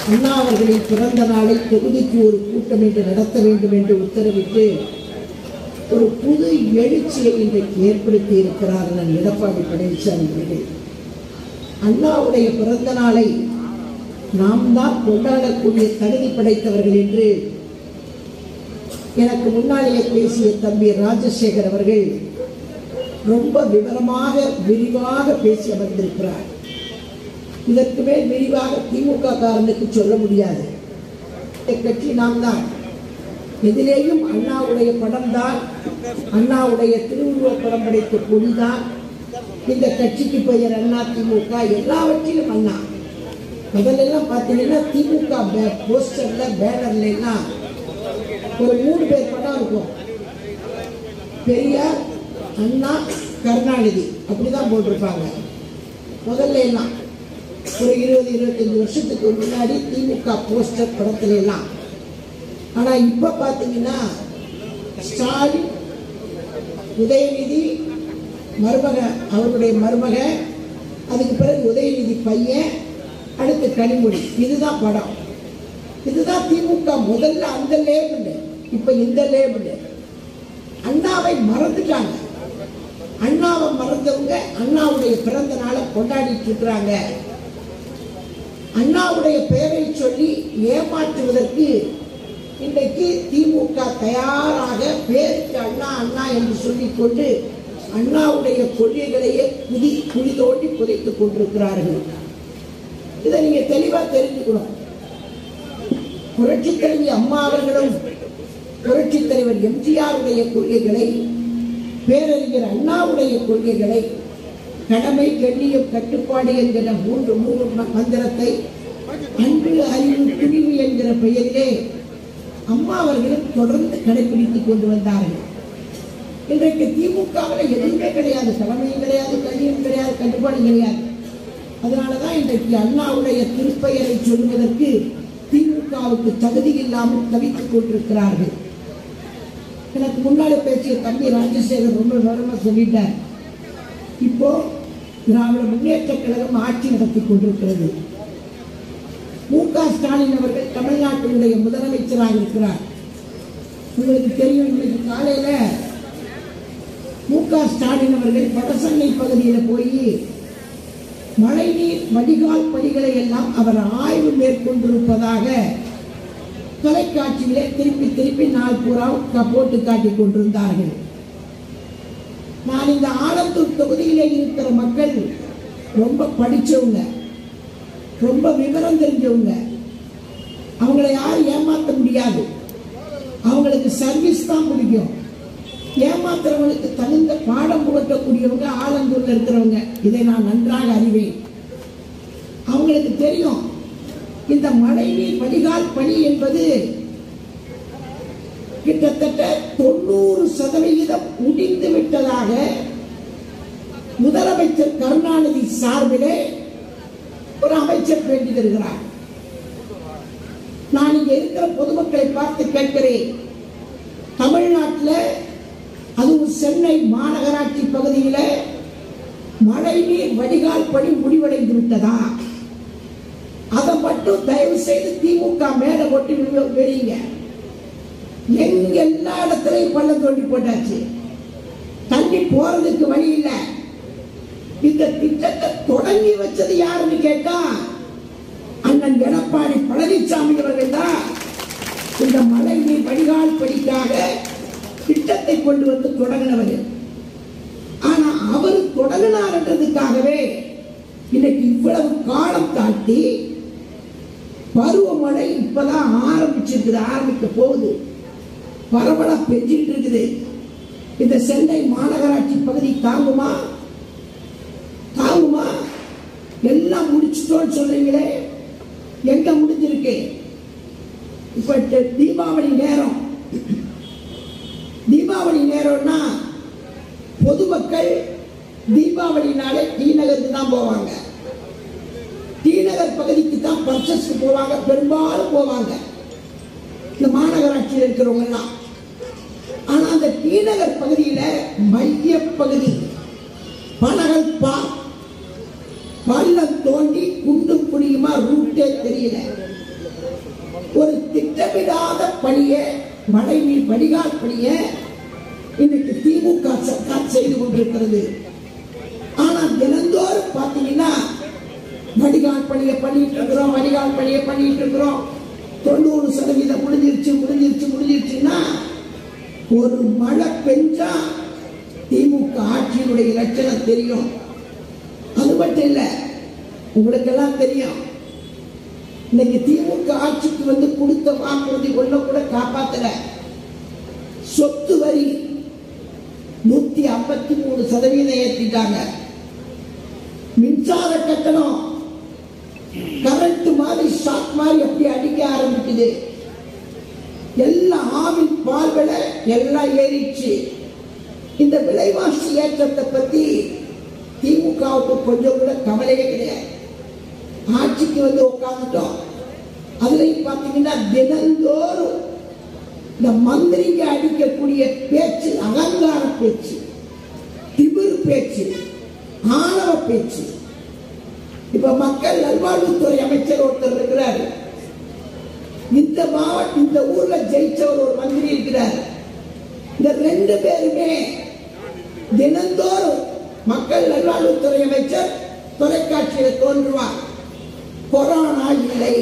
அண்ணா அவர்களின் பிறந்த நாளை தொகுதிக்கு ஒரு கூட்டம் என்று நடத்த வேண்டும் என்று உத்தரவிட்டு ஒரு புது எழுச்சியை இன்றைக்கு ஏற்படுத்தி இருக்கிறார் நான் எடப்பாடி பழனிசாமி அவர்கள் அண்ணாவுடைய பிறந்த நாளை நாம் தான் கொண்டாடக்கூடிய தகுதி படைத்தவர்கள் என்று எனக்கு முன்னாலேயே பேசிய தம்பி ராஜசேகர் அவர்கள் ரொம்ப விவரமாக விரிவாக பேசி அமர்ந்திருக்கிறார் இதற்கு மேல் விரிவாக திமுக காரனுக்கு சொல்ல முடியாது இந்த கட்சி நாம் தான் எதிலேயும் அண்ணாவுடைய படம் தான் அண்ணாவுடைய திருவுருவப் படம் படைத்த கொடிதான் இந்த கட்சிக்கு பெயர் அண்ணா திமுக எல்லாவற்றிலும் அண்ணா முதல்ல எல்லாம் பார்த்தீங்கன்னா திமுக பே- போஸ்டர்ல பேனர்ல எல்லாம் ஒரு மூணு பேர் படம் இருக்கும் பெரியார் அண்ணா கருணாநிதி அப்படிதான் போட்டிருப்பாங்க முதல்ல எல்லாம் ஒரு இருபது இருபத்தஞ்சு வருஷத்துக்கு முன்னாடி திமுக போஸ்டர் படத்துல எல்லாம் ஆனா இப்ப பாத்தீங்கன்னா ஸ்டாலின் உதயநிதி மருமக அவருடைய மருமக அதுக்கு பிறகு உதயநிதி பையன் அடுத்து கனிமொழி இதுதான் படம் இதுதான் திமுக முதல்ல அந்த லேபிள் இப்ப இந்த லேபிள் அண்ணாவை மறந்துட்டாங்க அண்ணாவை மறந்தவங்க அண்ணாவுடைய பிறந்த நாளை கொண்டாடிட்டு இருக்கிறாங்க அண்ணாவுடைய பெயரை சொல்லி ஏமாற்றுவதற்கு இன்றைக்கு திமுக தயாராக பேருக்கு அண்ணா அண்ணா என்று சொல்லிக்கொண்டு அண்ணாவுடைய கொள்கைகளையே குதி குழி தோண்டி புதைத்துக் கொண்டிருக்கிறார்கள் இதை நீங்க தெளிவா தெரிஞ்சுக்கணும் புரட்சித் தலைவி அம்மா அவர்களும் புரட்சித் தலைவர் எம்ஜிஆருடைய கொள்கைகளை பேரறிஞர் அண்ணாவுடைய கொள்கைகளை கடமை கண்ணியம் கட்டுப்பாடு என்கிற மூன்று மூன்று ம- மந்திரத்தை அன்பு அறிவு துணிவு என்கிற பெயரிலே அம்மா அவர்களும் தொடர்ந்து கடைபிடித்துக் கொண்டு வந்தார்கள் இன்றைக்கு திமுகவில் எதுவுமே கிடையாது தலைமையும் கிடையாது கண்ணியம் கிடையாது கட்டுப்பாடு கிடையாது அதனாலதான் இன்றைக்கு அண்ணாவுடைய திருப்பெயரை சொல்வதற்கு திமுகவுக்கு தகுதி இல்லாமல் தவித்துக் கொண்டிருக்கிறார்கள் எனக்கு முன்னாடி பேசிய தம்பி ராஜசேகர் ரொம்ப விவரமா சொல்லிட்டார் இப்போ திராவிட முன்னேற்ற கழகம் ஆட்சி நடத்தி கொண்டிருக்கிறது மு க ஸ்டாலின் அவர்கள் தமிழ்நாட்டினுடைய முதலமைச்சராக இருக்கிறார் உங்களுக்கு தெரியும் இன்னைக்கு காலையில மு க ஸ்டாலின் அவர்கள் வடசென்னை பகுதியில் போய் மழைநீர் வடிகால் பணிகளை எல்லாம் அவர் ஆய்வு மேற்கொண்டிருப்பதாக தொலைக்காட்சியிலே திருப்பி திருப்பி நாள் பூரா க- போட்டு காட்டிக் கொண்டிருந்தார்கள் நான் இந்த ஆலத்தூர் தொகுதியிலே இருக்கிற மக்கள் ரொம்ப படிச்சவங்க ரொம்ப விவரம் தெரிஞ்சவங்க அவங்கள யாரும் ஏமாத்த முடியாது அவங்களுக்கு சர்வீஸ் தான் பிடிக்கும் ஏமாத்துறவங்களுக்கு தகுந்த பாடம் புகட்டக்கூடியவங்க ஆலந்தூர்ல இருக்கிறவங்க இதை நான் நன்றாக அறிவேன் அவங்களுக்கு தெரியும் இந்த மழைநீர் வடிகால் பணி என்பது கிட்டத்தட்ட தொண்ணூறு சதவிகிதம் முடிந்து விட்டதாக முதலமைச்சர் கருணாநிதி சார்பிலே ஒரு அமைச்சர் பேட்டி தருகிறார் நான் இங்க இருக்கிற பொதுமக்களை பார்த்து கேட்கிறேன் தமிழ்நாட்டில் அதுவும் சென்னை மாநகராட்சி பகுதியில மழைநீர் வடிகால் பணி முடிவடைந்து விட்டதா அதை மட்டும் தயவு செய்து திமுக மேல கொட்டி வி- வெறீங்க எங்க எல்லா இடத்துலயும் பள்ளம் தோண்டி போட்டாச்சு தண்ணி போறதுக்கு வழி இல்ல இந்த திட்டத்தை தொடங்கி வச்சது யாருன்னு கேட்டா அண்ணன் எடப்பாடி பழனிசாமி அவர்கள் தான் இந்த மழை நீர் வடிகால் படிக்காக திட்டத்தை கொண்டு வந்து தொடங்கினவர் ஆனா அவர் தொடங்கினார்ன்றதுக்காகவே இன்னைக்கு இவ்வளவு காலம் தாண்டி பருவமழை இப்பதான் ஆரம்பிச்சிருக்குது ஆரம்பிக்க போகுது பரவலா பெஞ்சிட்டு இருக்குது இந்த சென்னை மாநகராட்சி பகுதி தாங்குமா தாங்குமா எல்லாம் முடிச்சிட்டோம்னு சொல்றீங்களே எங்க முடிஞ்சிருக்கு இப்ப ட- தீபாவளி நேரம் தீபாவளி நேரம்னா பொதுமக்கள் தீபாவளினாலே டி நகருக்கு தான் போவாங்க டி நகர் பகுதிக்கு தான் பர்ச்சஸ்க்கு போவாங்க பெரும்பாலும் போவாங்க இந்த மாநகராட்சியில் இருக்கிறவங்க எல்லாம் ஆனா அந்த டி நகர் பகுதியில மைய பகுதி பனகல் பார்க் பள்ளம் தோண்டி குண்டும் குடியுமா ரூட்டே தெரியல ஒரு திட்டமிடாத பணிய மழைநீர் வடிகால் பணிய இன்னைக்கு திமுக சர்க்கார் செய்து கொண்டிருக்கிறது ஆனா தினந்தோறும் பாத்தீங்கன்னா வடிகால் பணியை பண்ணிட்டு இருக்கிறோம் வடிகால் பணியை பண்ணிட்டு இருக்கிறோம் தொண்ணூறு சதவீதம் முடிஞ்சிருச்சு முடிஞ்சிருச்சு முடிஞ்சிருச்சுன்னா ஒரு மழை பெஞ்சா திமுக ஆட்சியினுடைய லட்சணம் தெரியும் அது மட்டும் இல்ல உங்களுக்கெல்லாம் தெரியும் இன்னைக்கு திமுக ஆட்சிக்கு வந்து கொடுத்த வாக்குறுதி ஒண்ணு கூட காப்பாத்தல சொத்து வரி நூத்தி ஐம்பத்தி மூணு சதவீதம் ஏத்திட்டாங்க மின்சார கட்டணம் கரண்ட் மாதிரி ஷாக் மாதிரி எப்படி அடிக்க ஆரம்பிக்குது எல்லாம் ஆவின் பால் விலை எல்லாம் ஏறிச்சு இந்த விலைவாசி ஏற்றத்தை பத்தி திமுகவுக்கு கொஞ்சம் கூட கவலையே கிடையாது ஆட்சிக்கு வந்து உட்காந்துட்டோம் அதுலயும் பாத்தீங்கன்னா தினந்தோறும் இந்த மந்திரிங்க அடிக்கக்கூடிய பேச்சு அலங்கார பேச்சு திமிர் பேச்சு ஆணவ பேச்சு இப்ப மக்கள் நல்வாழ்வுத்துறை அமைச்சர் ஒருத்தர் இருக்கிறார் இந்த மாவட்ட இந்த ஊர்ல ஜெயிச்சவர் ஒரு மந்திரி இருக்கிறார் இந்த ரெண்டு பேருமே தினந்தோறும் மக்கள் நல்வாழ்வுத்துறை அமைச்சர் தொலைக்காட்சியில தோன்றுவார் கொரோனா இல்லை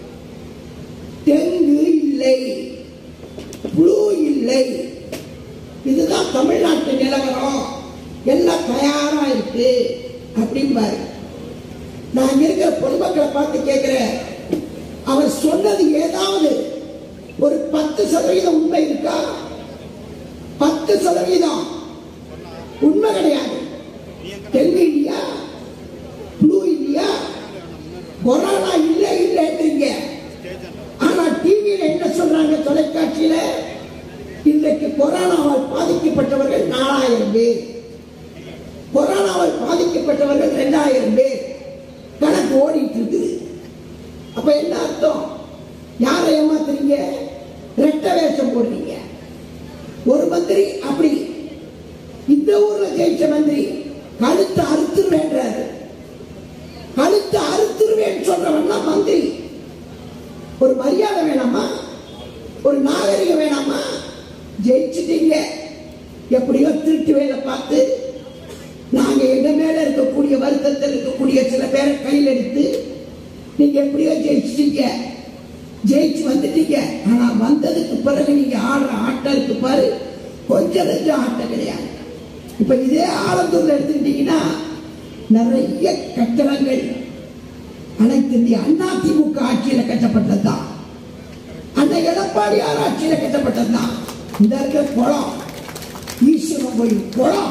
டெங்கு இல்லை புழு இல்லை இதுதான் தமிழ்நாட்டு நிலவரம் எல்லாம் தயாரா இருக்கு அப்படிம்பாரு நான் இங்க இருக்கிற பொதுமக்களை பார்த்து கேட்கிறேன் அவர் சொன்னது ஏதாவது ஒரு பத்து சதவீதம் உண்மை இருக்கா பத்து சதவீதம் உண்மை கிடையாது டெங்கு இல்லையா புழு இல்லையா கொரோனா இல்லை இல்லைன்றீங்க ஆனா டிவியில என்ன சொல்றாங்க தொலைக்காட்சியில இன்றைக்கு கொரோனாவால் பாதிக்கப்பட்டவர்கள் நாலாயிரம் பேர் கொரோனாவால் பாதிக்கப்பட்டவர்கள் இரண்டாயிரம் பேர் கணக்கு ஓடிட்டு இருக்குது அப்ப என்ன அர்த்தம் யாரை ஏமாத்துறீங்க ரெட்ட வேஷம் போடுறீங்க ஒரு மந்திரி அப்படி இந்த ஊர்ல ஜெயிச்ச மந்திரி கழுத்தை அறுத்துருவேன்றாரு கழுத்தை அறுத்துருவேன்னு சொல்றவன் தான் மந்திரி ஒரு மரியாதை வேணாமா ஒரு நாகரிகம் வேணாமா ஜெயிச்சிட்டீங்க எப்படியோ திருட்டு வேலை பார்த்து நாங்க எங்க மேல இருக்கக்கூடிய வருத்தத்தில் இருக்கக்கூடிய சில பேரை கையில் எடுத்து நீங்க எப்படியோ ஜெயிச்சிட்டீங்க ஜெயிச்சு வந்துட்டீங்க ஆனா வந்ததுக்கு பிறகு நீங்க ஆடுற ஆட்டம் இருக்கு பாரு கொஞ்சம் நெஞ்சம் ஆட்டம் கிடையாது இப்ப இதே ஆலந்தூர்ல எடுத்துக்கிட்டீங்கன்னா நிறைய கட்டடங்கள் அனைத்து இந்திய அண்ணா திமுக ஆட்சியில கட்டப்பட்டதுதான் அந்த எடப்பாடியார் ஆட்சியில கட்டப்பட்டதுதான் இந்த இருக்கிற குளம் ஈஸ்வரன் கோயில் குளம்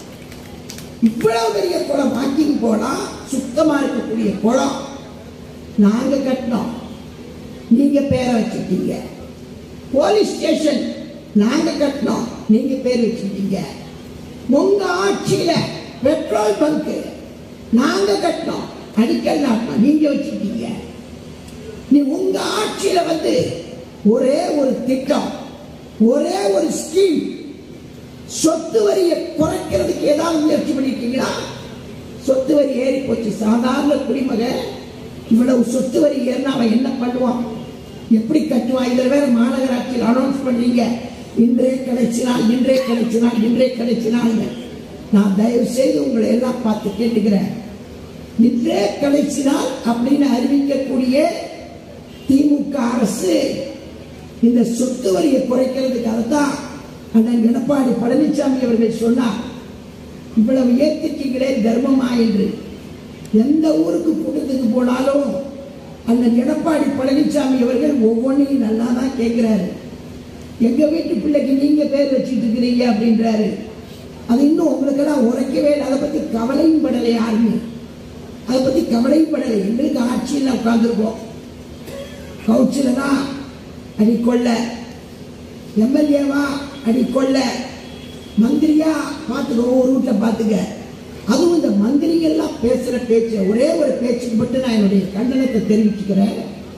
இவ்வளவு பெரிய குளம் வாக்கிங் போனா சுத்தமா இருக்கக்கூடிய குளம் நாங்க கட்டினோம் நீங்க பேரை வச்சுட்டீங்க போலீஸ் ஸ்டேஷன் நாங்க கட்டினோம் நீங்க பேர் வச்சுட்டீங்க உங்க ஆட்சியில பெட்ரோல் பங்க் நாங்க கட்டினோம் அடிக்கல் நாட்டினோம் நீங்க வச்சுட்டீங்க நீ உங்க ஆட்சியில வந்து ஒரே ஒரு திட்டம் ஒரே ஒரு ஸ்கீம் சொத்து வரியை குறைக்கிறதுக்கு ஏதாவது முயற்சி பண்ணிருக்கீங்களா சொத்து வரி ஏறி போச்சு சாதாரண குடிமகன் இவ்வளவு சொத்து வரி ஏறினா அவன் என்ன பண்ணுவான் எப்படி கட்டுவான் இதுல வேற மாநகராட்சியில் அனௌன்ஸ் பண்றீங்க இன்றே கிடைச்சினால் இன்றே கிடைச்சினால் இன்றே கிடைச்சினால் நான் தயவு செய்து உங்களை எல்லாம் பார்த்து கேட்டுக்கிறேன் இன்றே கிடைச்சினால் அப்படின்னு அறிவிக்கக்கூடிய திமுக அரசு இந்த சொத்து வரியை குறைக்கிறதுக்காக தான் அண்ணன் எடப்பாடி பழனிசாமி அவர்கள் சொன்னார் இவ்வளவு ஏத்திட்டீங்களே தர்மமா என்று எந்த ஊருக்கு கூட்டத்துக்கு போனாலும் அண்ணன் எடப்பாடி பழனிசாமி அவர்கள் ஒவ்வொன்றையும் நல்லா தான் கேட்கிறாரு எங்க வீட்டு பிள்ளைக்கு நீங்க பேர் வச்சிட்டு இருக்கிறீங்க அப்படின்றாரு அது இன்னும் உங்களுக்கெல்லாம் உரைக்கவே இல்லை அதை பத்தி கவலையும் படலை யாருமே அதை பத்தி கவலையும் படலை எங்களுக்கு ஆட்சியில் உட்கார்ந்துருக்கோம் கவுன்சிலரா அடிக்கொள்ள எம்எல்ஏவா அடிக்கொள்ள மந்திரியா பார்த்துக்கோ ஒரு வீட்டை பார்த்துக்க அதுவும் இந்த மந்திரிகள்லாம் பேசுற பேச்சு ஒரே ஒரு பேச்சுக்கு மட்டும் நான் என்னுடைய கண்டனத்தை தெரிவிச்சுக்கிறேன்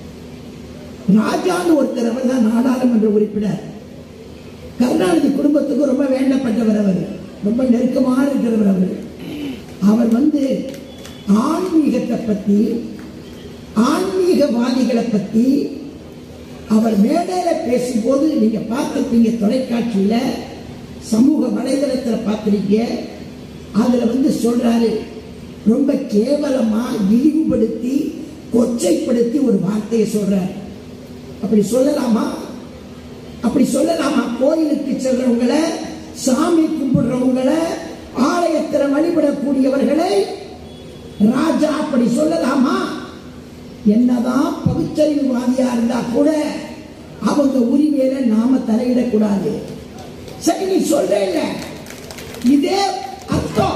ராஜான்னு ஒருத்தர் அவர் தான் நாடாளுமன்ற உறுப்பினர் கருணாநிதி குடும்பத்துக்கு ரொம்ப வேண்டப்பட்டவர் அவர் ரொம்ப நெருக்கமாக இருக்கிறவர் அவர் அவர் வந்து ஆன்மீகத்தை பத்தி ஆன்மீகவாதிகளை பத்தி அவர் மேடையில பேசும்போது நீங்க பார்த்திருப்பீங்க தொலைக்காட்சியில சமூக வலைதளத்துல பார்த்திருக்கீங்க அதுல வந்து சொல்றாரு ரொம்ப கேவலமா இழிவுபடுத்தி கொச்சைப்படுத்தி ஒரு வார்த்தையை சொல்றாரு அப்படி சொல்லலாமா அப்படி சொல்லலாமா கோயிலுக்கு செல்றவங்களை சாமி கும்பிடுறவங்களை ஆலயத்தில் வழிபடக்கூடியவர்களை ராஜா அப்படி சொல்லலாமா என்னதான் பகுத்தறிவுவாதியா இருந்தா கூட அவங்க உரிமையில நாம தலையிடக்கூடாது சரி நீ சொல்றேல்ல இதே அர்த்தம்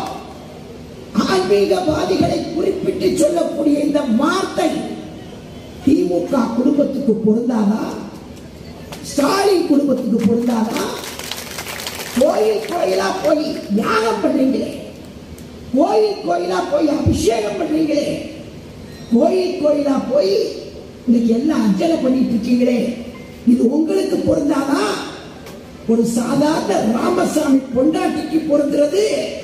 ஆன்மீகவாதிகளை குறிப்பிட்டு சொல்லக்கூடிய இந்த வார்த்தை திமுக குடும்பத்துக்கு பொருந்தாதா ஸ்டாலின் குடும்பத்துக்கு பொருந்தாதா கோயில் கோயிலா போய் யாகம் பண்றீங்களே கோயில் கோயிலா போய் அபிஷேகம் பண்றீங்களே கோயில் கோயிலா போய் இன்னைக்கு எல்லாம் அர்ச்சனை பண்ணிட்டு இருக்கீங்களே இது உங்களுக்கு பொருந்தாதா ஒரு சாதாரண ராமசாமி பொண்டாட்டிக்கு பொருந்துறது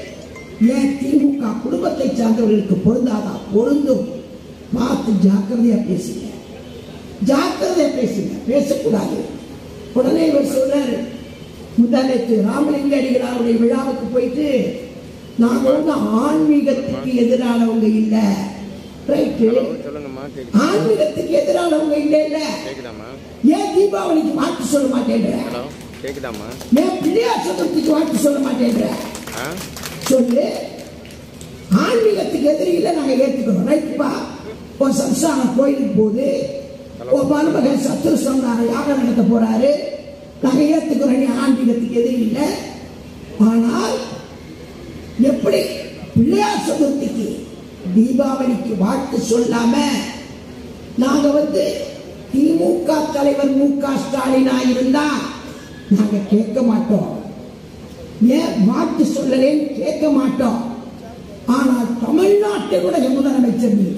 ஏன் திமுக குடும்பத்தை சார்ந்தவர்களுக்கு பொருந்தாதா பொருந்தும் பார்த்து ஜாக்கிரதையா பேசுங்க ஜாக்கிரதையா பேசுங்க பேசக்கூடாது உடனே இவர் சொல்றாரு முந்தானத்து ராமலிங்க அடிகளாருடைய விழாவுக்கு போயிட்டு நாங்க வந்து ஆன்மீகத்துக்கு எதிரானவங்க இல்ல ரைட்டு ஹலோ சொல்லுங்கம்மா கேக்குது ஆன்மீகத்துக்கு எதிரானவங்க இல்ல இல்ல கேக்குதாம்மா ஏன் தீபாவளிக்கு வாழ்த்து சொல்ல மாட்டேன்ற ஹலோ கேக்குதாம்மா ஏன் பிள்ளையார் சதுர்த்திக்கு வாழ்த்து சொல்ல மாட்டேன்ற ஆ சொல்லு ஆன்மீகத்துக்கு எதிரி இல்லை நாங்க ஏத்துக்கிறோம் ரைட்டுப்பா ஒரு சம்சாரம் கோயிலுக்கு போகுது ஒரு மருமகன் சத்துரு சொன்னார யாகம் நடத்த போறாரு நாங்க ஏத்துக்கிறோம் நீ ஆன்மீகத்துக்கு எதிரி இல்லை ஆனால் எப்படி பிள்ளையார் சதுர்த்திக்கு தீபாவளிக்கு வாழ்த்து சொல்லாம நாங்க வந்து திமுக தலைவர் மு க ஸ்டாலினா இருந்தா நாங்க கேட்க மாட்டோம் ஏன் வாழ்த்து சொல்லலேன்னு கேட்க மாட்டோம் ஆனால் தமிழ்நாட்டினுடைய முதலமைச்சர் நீங்க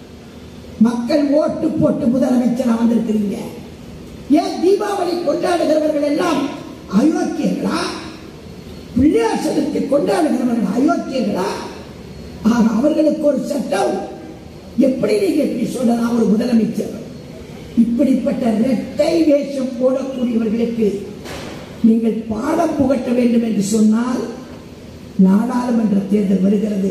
மக்கள் ஓட்டு போட்டு முதலமைச்சரா வந்திருக்கிறீங்க ஏன் தீபாவளி கொண்டாடுகிறவர்கள் எல்லாம் அயோக்கியர்களா பிள்ளையார் சதுர்த்தி கொண்டாடுகிறவர்கள் அயோக்கியர்களா ஆக அவர்களுக்கு ஒரு சட்டம் எப்படி நீங்க இப்படி சொல்லலாம் ஒரு முதலமைச்சர் இப்படிப்பட்ட இரட்டை வேஷம் போடக்கூடியவர்களுக்கு நீங்கள் பாடம் புகட்ட வேண்டும் என்று சொன்னால் நாடாளுமன்ற தேர்தல் வருகிறது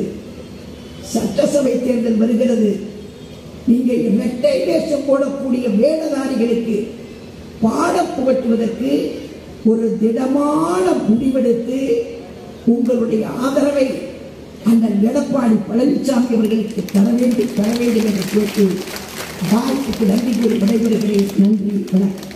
சட்டசபை தேர்தல் வருகிறது நீங்கள் இரட்டை வேஷம் போடக்கூடிய வேடதாரிகளுக்கு பாடம் புகட்டுவதற்கு ஒரு திடமான முடிவெடுத்து உங்களுடைய ஆதரவை அந்த எடப்பாடி பழனிசாமி அவர்களுக்கு தர வேண்டும் தர வேண்டும் என்று கேட்டு வாய்ப்புக்கு நன்றி கூறி விடைபெறுகிறேன் நன்றி வணக்கம்